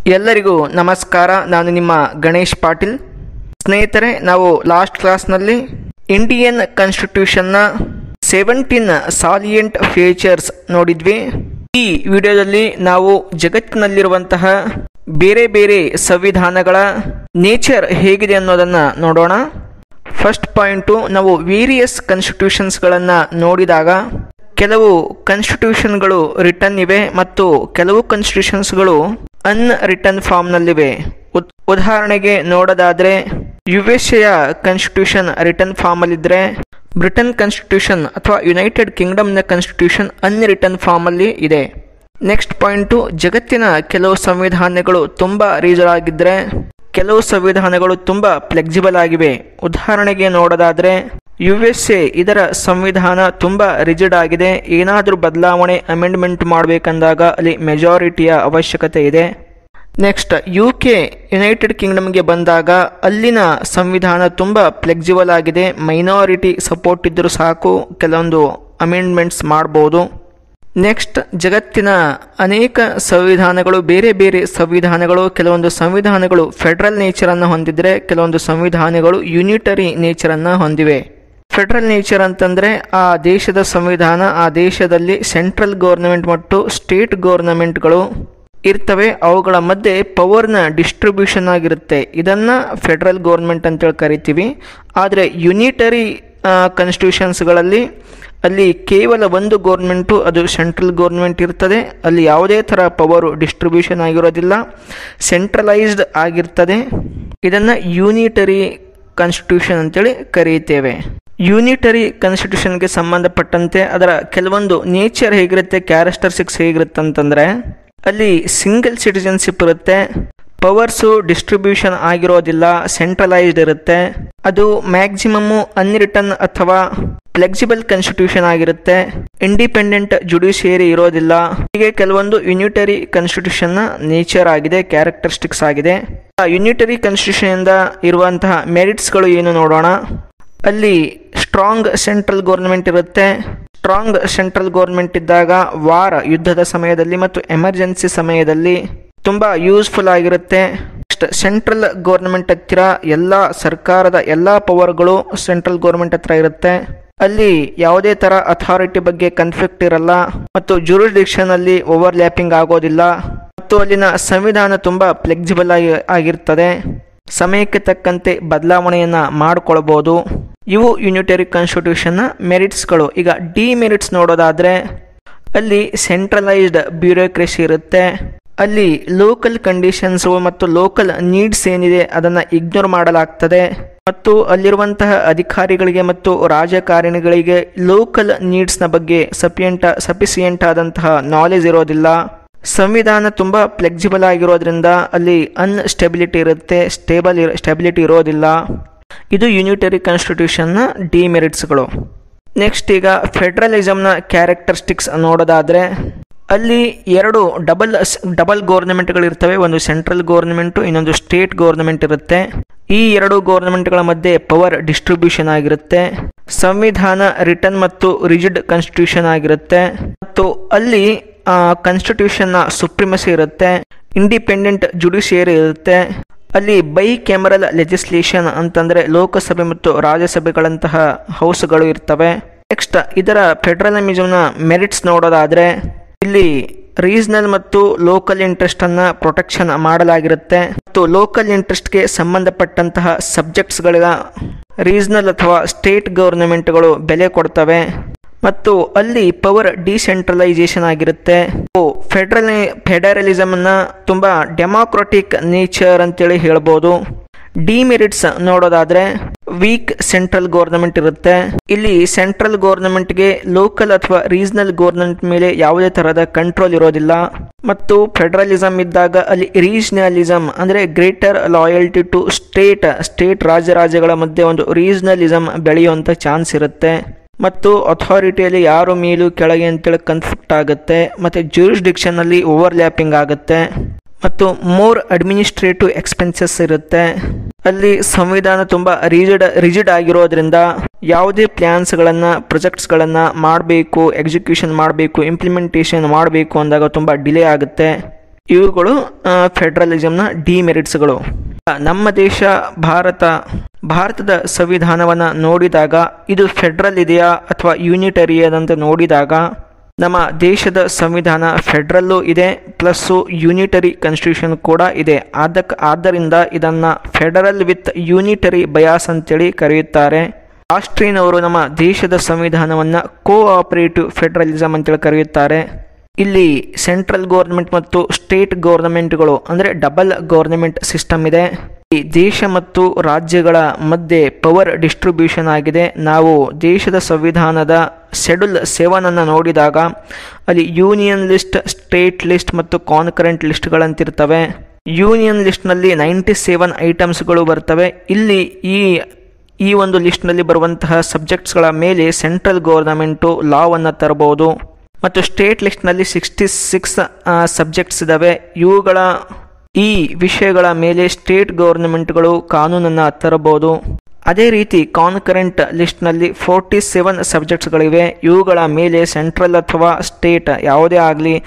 ಎಲ್ಲರಿಗೂ ನಮಸ್ಕಾರ ನಾನು ನಿಮ್ಮ ಗಣೇಶ್ ಪಾಟೀಲ್ ಸ್ನೇಹಿತರೆ ನಾವು ಲಾಸ್ಟ್ ಕ್ಲಾಸ್ನಲ್ಲಿ ಇಂಡಿಯನ್ ಕಾನ್ಸ್ಟಿಟ್ಯೂಷನ್ನ ಸೆವೆಂಟೀನ್ ಸಾಲಿಯಂಟ್ ಫೀಚರ್ಸ್ ನೋಡಿದ್ವಿ ಈ ವಿಡಿಯೋದಲ್ಲಿ ನಾವು ಜಗತ್ತಿನಲ್ಲಿರುವಂತಹ ಬೇರೆ ಬೇರೆ ಸಂವಿಧಾನಗಳ ನೇಚರ್ ಹೇಗಿದೆ ಅನ್ನೋದನ್ನ ನೋಡೋಣ ಫಸ್ಟ್ ಪಾಯಿಂಟು ನಾವು ವೇರಿಯಸ್ ಕಾನ್ಸ್ಟಿಟ್ಯೂಷನ್ಸ್ಗಳನ್ನು ನೋಡಿದಾಗ ಕೆಲವು ಕಾನ್ಸ್ಟಿಟ್ಯೂಷನ್ಗಳು ರಿಟರ್ನ್ ಇವೆ ಮತ್ತು ಕೆಲವು ಕಾನ್ಸ್ಟಿಟ್ಯೂಷನ್ಸ್ಗಳು ಅನ್ ರಿಟರ್ನ್ ಫಾರ್ಮ್ನಲ್ಲಿವೆ ಉದ್- ಉದಾಹರಣೆಗೆ ನೋಡೋದಾದ್ರೆ ಯು ಎಸ್ ಎಯ ಕಾನ್ಸ್ಟಿಟ್ಯೂಷನ್ ರಿಟರ್ನ್ ಫಾರ್ಮಲ್ಲಿದ್ದರೆ ಬ್ರಿಟನ್ ಕಾನ್ಸ್ಟಿಟ್ಯೂಷನ್ ಅಥವಾ ಯುನೈಟೆಡ್ ಕಿಂಗ್ಡಮ್ನ ಕಾನ್ಸ್ಟಿಟ್ಯೂಷನ್ ಅನ್ ರಿಟರ್ನ್ ಫಾರ್ಮಲ್ಲಿ ಇದೆ ನೆಕ್ಸ್ಟ್ ಪಾಯಿಂಟು ಜಗತ್ತಿನ ಕೆಲವು ಸಂವಿಧಾನಗಳು ತುಂಬ ರೀಸರ್ ಆಗಿದ್ದರೆ ಕೆಲವು ಸಂವಿಧಾನಗಳು ತುಂಬ ಫ್ಲೆಕ್ಸಿಬಲ್ ಆಗಿವೆ ಉದಾಹರಣೆಗೆ ನೋಡೋದಾದ್ರೆ ಯು ಎಸ್ ಎ ಇದರ ಸಂವಿಧಾನ ತುಂಬ ರಿಜಿಡ್ ಆಗಿದೆ ಏನಾದರೂ ಬದಲಾವಣೆ ಅಮೆಂಡ್ಮೆಂಟ್ ಮಾಡಬೇಕಂದಾಗ ಅಲ್ಲಿ ಮೆಜಾರಿಟಿಯ ಅವಶ್ಯಕತೆ ಇದೆ ನೆಕ್ಸ್ಟ್ ಯು ಕೆ ಯುನೈಟೆಡ್ ಕಿಂಗ್ಡಮ್ಗೆ ಬಂದಾಗ ಅಲ್ಲಿನ ಸಂವಿಧಾನ ತುಂಬ ಫ್ಲೆಕ್ಸಿಬಲ್ ಆಗಿದೆ ಮೈನಾರಿಟಿ ಸಪೋರ್ಟ್ ಇದ್ದರೂ ಸಾಕು ಕೆಲವೊಂದು ಅಮೆಂಡ್ಮೆಂಟ್ಸ್ ಮಾಡ್ಬೋದು ನೆಕ್ಸ್ಟ್ ಜಗತ್ತಿನ ಅನೇಕ ಸಂವಿಧಾನಗಳು ಬೇರೆ ಬೇರೆ ಸಂವಿಧಾನಗಳು ಕೆಲವೊಂದು ಸಂವಿಧಾನಗಳು ಫೆಡರಲ್ ನೇಚರನ್ನು ಹೊಂದಿದ್ರೆ ಕೆಲವೊಂದು ಸಂವಿಧಾನಗಳು ಯೂನಿಟರಿ ನೇಚರನ್ನು ಹೊಂದಿವೆ ಫೆಡರಲ್ ನೇಚರ್ ಅಂತಂದರೆ ಆ ದೇಶದ ಸಂವಿಧಾನ ಆ ದೇಶದಲ್ಲಿ ಸೆಂಟ್ರಲ್ ಗೌರ್ನಮೆಂಟ್ ಮತ್ತು ಸ್ಟೇಟ್ ಗೌರ್ನಮೆಂಟ್ಗಳು ಇರ್ತವೆ ಅವುಗಳ ಮಧ್ಯೆ ಪವರ್ನ ಡಿಸ್ಟ್ರಿಬ್ಯೂಷನ್ ಆಗಿರುತ್ತೆ ಇದನ್ನು ಫೆಡರಲ್ ಗೌರ್ಮೆಂಟ್ ಅಂತೇಳಿ ಕರಿತೀವಿ ಆದರೆ ಯುನಿಟರಿ ಕಾನ್ಸ್ಟಿಟ್ಯೂಷನ್ಸ್ಗಳಲ್ಲಿ ಅಲ್ಲಿ ಕೇವಲ ಒಂದು ಗೌರ್ಮೆಂಟು ಅದು ಸೆಂಟ್ರಲ್ ಗೌರ್ಮೆಂಟ್ ಇರ್ತದೆ ಅಲ್ಲಿ ಯಾವುದೇ ಥರ ಪವರು ಡಿಸ್ಟ್ರಿಬ್ಯೂಷನ್ ಆಗಿರೋದಿಲ್ಲ ಸೆಂಟ್ರಲೈಸ್ಡ್ ಆಗಿರ್ತದೆ ಇದನ್ನು ಯೂನಿಟರಿ ಕಾನ್ಸ್ಟಿಟ್ಯೂಷನ್ ಅಂತೇಳಿ ಕರೆಯುತ್ತೇವೆ ಯೂನಿಟರಿ ಕಾನ್ಸ್ಟಿಟ್ಯೂಷನ್ಗೆ ಸಂಬಂಧಪಟ್ಟಂತೆ ಅದರ ಕೆಲವೊಂದು ನೇಚರ್ ಹೇಗಿರುತ್ತೆ ಕ್ಯಾರೆಕ್ಟರ್ಸಿಕ್ಸ್ ಹೇಗಿರುತ್ತೆ ಅಂತಂದರೆ ಅಲ್ಲಿ ಸಿಂಗಲ್ ಸಿಟಿಜನ್ಶಿಪ್ ಇರುತ್ತೆ ಪವರ್ಸು ಡಿಸ್ಟ್ರಿಬ್ಯೂಷನ್ ಆಗಿರೋದಿಲ್ಲ ಸೆಂಟ್ರಲೈಸ್ಡ್ ಇರುತ್ತೆ ಅದು ಮ್ಯಾಕ್ಸಿಮಮ್ಮು ಅನ್ರಿಟರ್ನ್ ಅಥವಾ ಫ್ಲೆಕ್ಸಿಬಲ್ ಕಾನ್ಸ್ಟಿಟ್ಯೂಷನ್ ಆಗಿರುತ್ತೆ ಇಂಡಿಪೆಂಡೆಂಟ್ ಜುಡಿಷಿಯರಿ ಇರೋದಿಲ್ಲ ಹೀಗೆ ಕೆಲವೊಂದು ಯುನಿಟರಿ ಕಾನ್ಸ್ಟಿಟ್ಯೂಷನ್ನ ನೇಚರ್ ಆಗಿದೆ ಕ್ಯಾರೆಕ್ಟರಿಸ್ಟಿಕ್ಸ್ ಆಗಿದೆ ಆ ಯುನಿಟರಿ ಕಾನ್ಸ್ಟಿಟ್ಯೂಷನ್ ಇಂದ ಇರುವಂತಹ ಮೆರಿಟ್ಸ್ಗಳು ಏನು ನೋಡೋಣ ಅಲ್ಲಿ ಸ್ಟ್ರಾಂಗ್ ಸೆಂಟ್ರಲ್ ಗೌರ್ಮೆಂಟ್ ಇರುತ್ತೆ ಸ್ಟ್ರಾಂಗ್ ಸೆಂಟ್ರಲ್ ಗೌರ್ಮೆಂಟ್ ಇದ್ದಾಗ ವಾರ ಯುದ್ಧದ ಸಮಯದಲ್ಲಿ ಮತ್ತು ಎಮರ್ಜೆನ್ಸಿ ಸಮಯದಲ್ಲಿ ತುಂಬ ಯೂಸ್ಫುಲ್ ಆಗಿರುತ್ತೆ ನೆಕ್ಸ್ಟ್ ಸೆಂಟ್ರಲ್ ಗೌರ್ಮೆಂಟ್ ಹತ್ತಿರ ಎಲ್ಲ ಸರ್ಕಾರದ ಎಲ್ಲ ಪವರ್ಗಳು ಸೆಂಟ್ರಲ್ ಗೌರ್ಮೆಂಟ್ ಹತ್ರ ಇರುತ್ತೆ ಅಲ್ಲಿ ಯಾವುದೇ ಥರ ಅಥಾರಿಟಿ ಬಗ್ಗೆ ಕನ್ಫ್ಲಿಕ್ಟ್ ಇರಲ್ಲ ಮತ್ತು ಜೂರಿಸ್ಡಿಕ್ಷನ್ ಅಲ್ಲಿ ಓವರ್ಲ್ಯಾಪಿಂಗ್ ಆಗೋದಿಲ್ಲ ಮತ್ತು ಅಲ್ಲಿನ ಸಂವಿಧಾನ ತುಂಬ ಫ್ಲೆಕ್ಸಿಬಲ್ ಆಗಿ ಆಗಿರ್ತದೆ ಸಮಯಕ್ಕೆ ತಕ್ಕಂತೆ ಬದಲಾವಣೆಯನ್ನು ಮಾಡಿಕೊಳ್ಬೋದು ಇವು ಯೂನಿಟರಿ ಕಾನ್ಸ್ಟಿಟ್ಯೂಷನ್ನ ಮೆರಿಟ್ಸ್ಗಳು ಈಗ ಡಿ ಮೆರಿಟ್ಸ್ ನೋಡೋದಾದರೆ ಅಲ್ಲಿ ಸೆಂಟ್ರಲೈಸ್ಡ್ ಬ್ಯೂರೋಕ್ರಸಿ ಇರುತ್ತೆ ಅಲ್ಲಿ ಲೋಕಲ್ ಕಂಡೀಷನ್ಸು ಮತ್ತು ಲೋಕಲ್ ನೀಡ್ಸ್ ಏನಿದೆ ಅದನ್ನು ಇಗ್ನೋರ್ ಮಾಡಲಾಗ್ತದೆ ಮತ್ತು ಅಲ್ಲಿರುವಂತಹ ಅಧಿಕಾರಿಗಳಿಗೆ ಮತ್ತು ರಾಜಕಾರಣಿಗಳಿಗೆ ಲೋಕಲ್ ನೀಡ್ಸ್ನ ಬಗ್ಗೆ ಸಪಿಯಂಟ ಸಫಿಸಿಯೆಂಟ್ ಆದಂತಹ ನಾಲೆಜ್ ಇರೋದಿಲ್ಲ ಸಂವಿಧಾನ ತುಂಬ ಫ್ಲೆಕ್ಸಿಬಲ್ ಆಗಿರೋದ್ರಿಂದ ಅಲ್ಲಿ ಅನ್ಸ್ಟೆಬಿಲಿಟಿ ಇರುತ್ತೆ ಸ್ಟೇಬಲ್ ಸ್ಟೆಬಿಲಿಟಿ ಇರೋದಿಲ್ಲ ಇದು ಯೂನಿಟರಿ ಕಾನ್ಸ್ಟಿಟ್ಯೂಷನ್ನ ಡಿಮೆರಿಟ್ಸ್ಗಳು ನೆಕ್ಸ್ಟ್ ಈಗ ಫೆಡ್ರಲಿಸಮ್ನ ಕ್ಯಾರೆಕ್ಟರಿಸ್ಟಿಕ್ಸ್ ನೋಡೋದಾದರೆ ಅಲ್ಲಿ ಎರಡು ಡಬಲ್ ಡಬಲ್ ಗೌರ್ನಮೆಂಟ್ಗಳು ಇರ್ತವೆ ಒಂದು ಸೆಂಟ್ರಲ್ ಗೌರ್ನಮೆಂಟು ಇನ್ನೊಂದು ಸ್ಟೇಟ್ ಗೌರ್ನಮೆಂಟ್ ಇರುತ್ತೆ ಈ ಎರಡು ಗೌರ್ನಮೆಂಟ್ಗಳ ಮಧ್ಯೆ ಪವರ್ ಡಿಸ್ಟ್ರಿಬ್ಯೂಷನ್ ಆಗಿರುತ್ತೆ ಸಂವಿಧಾನ ರಿಟರ್ನ್ ಮತ್ತು ರಿಜಿಡ್ ಕಾನ್ಸ್ಟಿಟ್ಯೂಷನ್ ಆಗಿರುತ್ತೆ ಮತ್ತು ಅಲ್ಲಿ ಕಾನ್ಸ್ಟಿಟ್ಯೂಷನ್ನ ಸುಪ್ರಿಮಸಿ ಇರುತ್ತೆ ಇಂಡಿಪೆಂಡೆಂಟ್ ಜುಡಿಷಿಯರಿ ಇರುತ್ತೆ ಅಲ್ಲಿ ಬೈ ಕ್ಯಾಮರಲ್ ಲೆಜಿಸ್ಲೇಷನ್ ಅಂತಂದ್ರೆ ಲೋಕಸಭೆ ಮತ್ತು ರಾಜ್ಯಸಭೆಗಳಂತಹ ಹೌಸ್ಗಳು ಇರ್ತವೆ ನೆಕ್ಸ್ಟ್ ಇದರ ಫೆಡರಲಿಸಮ್ನ ಮೆರಿಟ್ಸ್ ನೋಡೋದಾದ್ರೆ ಇಲ್ಲಿ ರೀಜನಲ್ ಮತ್ತು ಲೋಕಲ್ ಇಂಟ್ರೆಸ್ಟ್ ಅನ್ನ ಪ್ರೊಟೆಕ್ಷನ್ ಮಾಡಲಾಗಿರುತ್ತೆ ಮತ್ತು ಲೋಕಲ್ ಇಂಟ್ರೆಸ್ಟ್ಗೆ ಸಂಬಂಧಪಟ್ಟಂತಹ ಸಬ್ಜೆಕ್ಟ್ಸ್ಗಳ ರೀಜನಲ್ ಅಥವಾ ಸ್ಟೇಟ್ ಗೌರ್ನಮೆಂಟ್ಗಳು ಬೆಲೆ ಕೊಡ್ತವೆ ಮತ್ತು ಅಲ್ಲಿ ಪವರ್ ಡಿಸೆಂಟ್ರಲೈಸೇಷನ್ ಆಗಿರುತ್ತೆ ಫೆಡರಲ್ ಫೆಡರಲಿಸಮ್ನ ತುಂಬ ಡೆಮಾಕ್ರಟಿಕ್ ನೇಚರ್ ಅಂತೇಳಿ ಹೇಳ್ಬೋದು ಡಿಮೆರಿಟ್ಸ್ ನೋಡೋದಾದ್ರೆ ವೀಕ್ ಸೆಂಟ್ರಲ್ ಗೌರ್ನಮೆಂಟ್ ಇರುತ್ತೆ ಇಲ್ಲಿ ಸೆಂಟ್ರಲ್ ಗೌರ್ನಮೆಂಟ್ಗೆ ಲೋಕಲ್ ಅಥವಾ ರೀಜನಲ್ ಗೌರ್ನಮೆಂಟ್ ಮೇಲೆ ಯಾವುದೇ ತರಹದ ಕಂಟ್ರೋಲ್ ಇರೋದಿಲ್ಲ ಮತ್ತು ಫೆಡರಲಿಸಮ್ ಇದ್ದಾಗ ಅಲ್ಲಿ ರೀಜನಲಿಸಮ್ ಅಂದ್ರೆ greater loyalty to state state ರಾಜ್ಯ ರಾಜ್ಯಗಳ ಮಧ್ಯೆ ಒಂದು ರೀಜನಲಿಸಮ್ ಬೆಳೆಯುವಂತ ಚಾನ್ಸ್ ಇರುತ್ತೆ ಮತ್ತು ಅಥಾರಿಟಿಯಲ್ಲಿ ಯಾರು ಮೇಲೂ ಕೆಳಗೆ ಅಂತೇಳಿ ಕನ್ಫ್ಲಿಕ್ಟ್ ಆಗುತ್ತೆ ಮತ್ತು ಜ್ಯೂರಿಸ್ಡಿಕ್ಷನಲ್ಲಿ ಓವರ್ಲ್ಯಾಪಿಂಗ್ ಆಗುತ್ತೆ ಮತ್ತು ಮೋರ್ ಅಡ್ಮಿನಿಸ್ಟ್ರೇಟಿವ್ ಎಕ್ಸ್ಪೆನ್ಸಸ್ ಇರುತ್ತೆ ಅಲ್ಲಿ ಸಂವಿಧಾನ ತುಂಬ ರಿಜಿಡ್ ರಿಜಿಡ್ ಆಗಿರೋದ್ರಿಂದ ಯಾವುದೇ ಪ್ಲ್ಯಾನ್ಸ್ಗಳನ್ನು ಪ್ರೊಜೆಕ್ಟ್ಸ್ಗಳನ್ನು ಮಾಡಬೇಕು ಎಕ್ಸಿಕ್ಯೂಷನ್ ಮಾಡಬೇಕು ಇಂಪ್ಲಿಮೆಂಟೇಷನ್ ಮಾಡಬೇಕು ಅಂದಾಗ ತುಂಬ ಡಿಲೇ ಆಗುತ್ತೆ ಇವುಗಳು ಫೆಡರಲಿಸಮ್ನ ಡಿಮೆರಿಟ್ಸ್ಗಳು ನಮ್ಮ ದೇಶ ಭಾರತ ಭಾರತದ ಸಂವಿಧಾನವನ್ನು ನೋಡಿದಾಗ ಇದು ಫೆಡ್ರಲ್ ಇದೆಯಾ ಅಥವಾ ಯೂನಿಟರಿ ಅಂತ ನೋಡಿದಾಗ ನಮ್ಮ ದೇಶದ ಸಂವಿಧಾನ ಫೆಡ್ರಲ್ಲು ಇದೆ ಪ್ಲಸ್ಸು ಯೂನಿಟರಿ ಕಾನ್ಸ್ಟಿಟ್ಯೂಷನ್ ಕೂಡ ಇದೆ ಅದಕ್ಕೆ ಆದ್ದರಿಂದ ಇದನ್ನು ಫೆಡರಲ್ ವಿತ್ ಯೂನಿಟರಿ ಬಯಾಸ್ ಅಂತೇಳಿ ಕರೆಯುತ್ತಾರೆ ಆಸ್ಟ್ರಿಯನವರು ನಮ್ಮ ದೇಶದ ಸಂವಿಧಾನವನ್ನು ಕೋಆಪರೇಟಿವ್ ಫೆಡರಲಿಸಮ್ ಅಂತೇಳಿ ಕರೆಯುತ್ತಾರೆ ಇಲ್ಲಿ ಸೆಂಟ್ರಲ್ ಗೌರ್ಮೆಂಟ್ ಮತ್ತು ಸ್ಟೇಟ್ ಗೌರ್ನಮೆಂಟ್ಗಳು ಅಂದರೆ ಡಬಲ್ ಗೌರ್ನಮೆಂಟ್ ಸಿಸ್ಟಮ್ ಇದೆ ಈ ದೇಶ ಮತ್ತು ರಾಜ್ಯಗಳ ಮಧ್ಯೆ ಪವರ್ ಡಿಸ್ಟ್ರಿಬ್ಯೂಷನ್ ಆಗಿದೆ ನಾವು ದೇಶದ ಸಂವಿಧಾನದ ಶೆಡ್ಯೂಲ್ ಸೆವೆನ್ ಅನ್ನು ನೋಡಿದಾಗ ಅಲ್ಲಿ ಯೂನಿಯನ್ ಲಿಸ್ಟ್ ಸ್ಟೇಟ್ ಲಿಸ್ಟ್ ಮತ್ತು ಕಾನ್ಕರೆಂಟ್ ಲಿಸ್ಟ್ಗಳಂತಿರ್ತವೆ ಯೂನಿಯನ್ ಲಿಸ್ಟ್ನಲ್ಲಿ ನೈಂಟಿ ಸೆವೆನ್ ಐಟಮ್ಸ್ಗಳು ಬರ್ತವೆ ಇಲ್ಲಿ ಈ ಈ ಒಂದು ಲಿಸ್ಟ್ನಲ್ಲಿ ಬರುವಂತಹ ಸಬ್ಜೆಕ್ಟ್ಸ್ಗಳ ಮೇಲೆ ಸೆಂಟ್ರಲ್ ಗೌರ್ನಮೆಂಟು ಲಾವನ್ನು ತರಬಹುದು ಮತ್ತು ಸ್ಟೇಟ್ ಲಿಸ್ಟ್ನಲ್ಲಿ ಸಿಕ್ಸ್ಟಿ ಸಿಕ್ಸ್ ಸಬ್ಜೆಕ್ಟ್ಸ್ ಇದ್ದಾವೆ ಇವುಗಳ ಈ ವಿಷಯಗಳ ಮೇಲೆ ಸ್ಟೇಟ್ ಗೌರ್ನಮೆಂಟ್ಗಳು ಕಾನೂನನ್ನು ತರಬಹುದು ಅದೇ ರೀತಿ ಕಾನ್ಕರೆಂಟ್ ಲಿಸ್ಟ್ನಲ್ಲಿ ಫೋರ್ಟಿ ಸೆವೆನ್ ಸಬ್ಜೆಕ್ಟ್ಸ್ಗಳಿವೆ ಇವುಗಳ ಮೇಲೆ ಸೆಂಟ್ರಲ್ ಅಥವಾ ಸ್ಟೇಟ್ ಯಾವುದೇ ಆಗಲಿ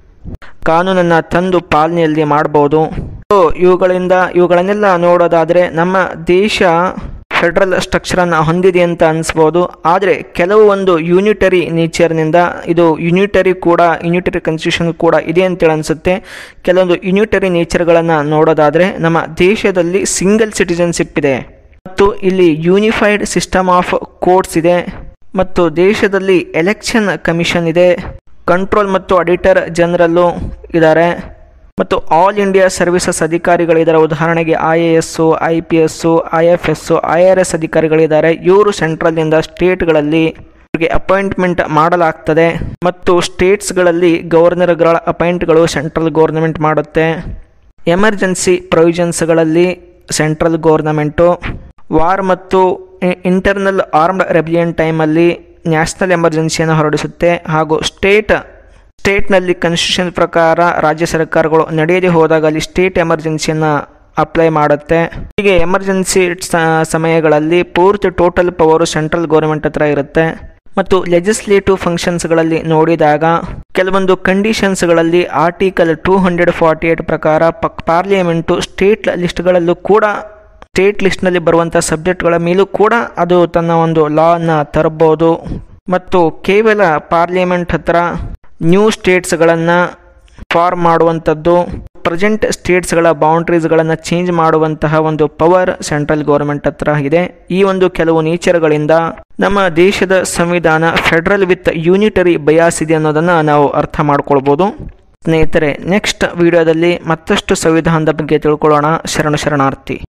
ಕಾನೂನನ್ನು ತಂದು ಪಾಲನೆಯಲ್ಲಿ ಮಾಡಬಹುದು ಸೊ ಇವುಗಳಿಂದ ಇವುಗಳನ್ನೆಲ್ಲ ನೋಡೋದಾದರೆ ನಮ್ಮ ದೇಶ ಫೆಡ್ರಲ್ ಸ್ಟ್ರಕ್ಚರನ್ನು ಹೊಂದಿದೆ ಅಂತ ಅನಿಸ್ಬೋದು ಆದರೆ ಕೆಲವು ಒಂದು ಯೂನಿಟರಿ ನೇಚರ್ನಿಂದ ಇದು ಯೂನಿಟರಿ ಕೂಡ ಯೂನಿಟರಿ ಕಾನ್ಸ್ಟಿಟ್ಯೂಷನ್ ಕೂಡ ಇದೆ ಅಂತೇಳಿ ಅನಿಸುತ್ತೆ ಕೆಲವೊಂದು ಯೂನಿಟರಿ ನೇಚರ್ಗಳನ್ನು ನೋಡೋದಾದರೆ ನಮ್ಮ ದೇಶದಲ್ಲಿ ಸಿಂಗಲ್ ಸಿಟಿಜನ್ಶಿಪ್ ಇದೆ ಮತ್ತು ಇಲ್ಲಿ ಯೂನಿಫೈಡ್ ಸಿಸ್ಟಮ್ ಆಫ್ ಕೋರ್ಟ್ಸ್ ಇದೆ ಮತ್ತು ದೇಶದಲ್ಲಿ ಎಲೆಕ್ಷನ್ ಕಮಿಷನ್ ಇದೆ ಕಂಟ್ರೋಲ್ ಮತ್ತು ಆಡಿಟರ್ ಜನರಲ್ಲು ಇದ್ದಾರೆ ಮತ್ತು ಆಲ್ ಇಂಡಿಯಾ ಸರ್ವಿಸಸ್ ಅಧಿಕಾರಿಗಳಿದ್ದಾರೆ ಉದಾಹರಣೆಗೆ I A S I P S I F S I R S ಅಧಿಕಾರಿಗಳಿದ್ದಾರೆ ಇವರು ಸೆಂಟ್ರಲ್ನಿಂದ ಸ್ಟೇಟ್ಗಳಲ್ಲಿ ಇವರಿಗೆ ಅಪಾಯಿಂಟ್ಮೆಂಟ್ ಮಾಡಲಾಗ್ತದೆ ಮತ್ತು ಸ್ಟೇಟ್ಸ್ಗಳಲ್ಲಿ ಗವರ್ನರ್ಗಳ ಅಪಾಯಿಂಟ್ಗಳು ಸೆಂಟ್ರಲ್ ಗೌರ್ನಮೆಂಟ್ ಮಾಡುತ್ತೆ ಎಮರ್ಜೆನ್ಸಿ ಪ್ರೊವಿಷನ್ಸ್ಗಳಲ್ಲಿ ಸೆಂಟ್ರಲ್ ಗೌರ್ನಮೆಂಟು ವಾರ್ ಮತ್ತು ಇಂಟರ್ನಲ್ ಆರ್ಮ್ಡ್ ರೆಬಿಲಿಯನ್ ಟೈಮಲ್ಲಿ ನ್ಯಾಷನಲ್ ಎಮರ್ಜೆನ್ಸಿಯನ್ನು ಹೊರಡಿಸುತ್ತೆ ಹಾಗೂ ಸ್ಟೇಟ್ ಸ್ಟೇಟ್ನಲ್ಲಿ ಕಾನ್ಸ್ಟಿಟ್ಯೂಷನ್ ಪ್ರಕಾರ ರಾಜ್ಯ ಸರ್ಕಾರಗಳು ನಡೆಯದೇ ಹೋದಾಗ ಅಲ್ಲಿ ಸ್ಟೇಟ್ ಎಮರ್ಜೆನ್ಸಿಯನ್ನು ಅಪ್ಲೈ ಮಾಡುತ್ತೆ ಹೀಗೆ ಎಮರ್ಜೆನ್ಸಿ ಸಮಯಗಳಲ್ಲಿ ಪೂರ್ತಿ ಟೋಟಲ್ ಪವರು ಸೆಂಟ್ರಲ್ ಗೌರ್ಮೆಂಟ್ ಹತ್ರ ಇರುತ್ತೆ ಮತ್ತು ಲೆಜಿಸ್ಲೇಟಿವ್ ಫಂಕ್ಷನ್ಸ್ಗಳಲ್ಲಿ ನೋಡಿದಾಗ ಕೆಲವೊಂದು ಕಂಡೀಷನ್ಸ್ಗಳಲ್ಲಿ article two hundred forty eight ಪ್ರಕಾರ ಪಕ್ ಪಾರ್ಲಿಮೆಂಟು ಸ್ಟೇಟ್ ಲಿಸ್ಟ್ಗಳಲ್ಲೂ ಕೂಡ ಸ್ಟೇಟ್ ಲಿಸ್ಟ್ನಲ್ಲಿ ಬರುವಂಥ ಸಬ್ಜೆಕ್ಟ್ಗಳ ಮೇಲೂ ಕೂಡ ಅದು ತನ್ನ ಒಂದು ಲಾನ ತರಬಹುದು ಮತ್ತು ಕೇವಲ ಪಾರ್ಲಿಮೆಂಟ್ ಹತ್ರ ನ್ಯೂ ಸ್ಟೇಟ್ಸ್ಗಳನ್ನು ಫಾರ್ಮ್ ಮಾಡುವಂಥದ್ದು ಪ್ರೆಸೆಂಟ್ ಸ್ಟೇಟ್ಸ್ಗಳ ಬೌಂಡ್ರೀಸ್ಗಳನ್ನು ಚೇಂಜ್ ಮಾಡುವಂತಹ ಒಂದು ಪವರ್ ಸೆಂಟ್ರಲ್ ಗೌರ್ಮೆಂಟ್ ಹತ್ರ ಇದೆ ಈ ಒಂದು ಕೆಲವು ನೇಚರ್ಗಳಿಂದ ನಮ್ಮ ದೇಶದ ಸಂವಿಧಾನ ಫೆಡರಲ್ ವಿತ್ ಯೂನಿಟರಿ ಬಯಾಸ್ ಇದೆ ಅನ್ನೋದನ್ನು ನಾವು ಅರ್ಥ ಮಾಡ್ಕೊಳ್ಬೋದು ಸ್ನೇಹಿತರೆ ನೆಕ್ಸ್ಟ್ ವಿಡಿಯೋದಲ್ಲಿ ಮತ್ತಷ್ಟು ಸಂವಿಧಾನದ ಬಗ್ಗೆ ತಿಳ್ಕೊಳ್ಳೋಣ ಶರಣ ಶರಣಾರ್ಥಿ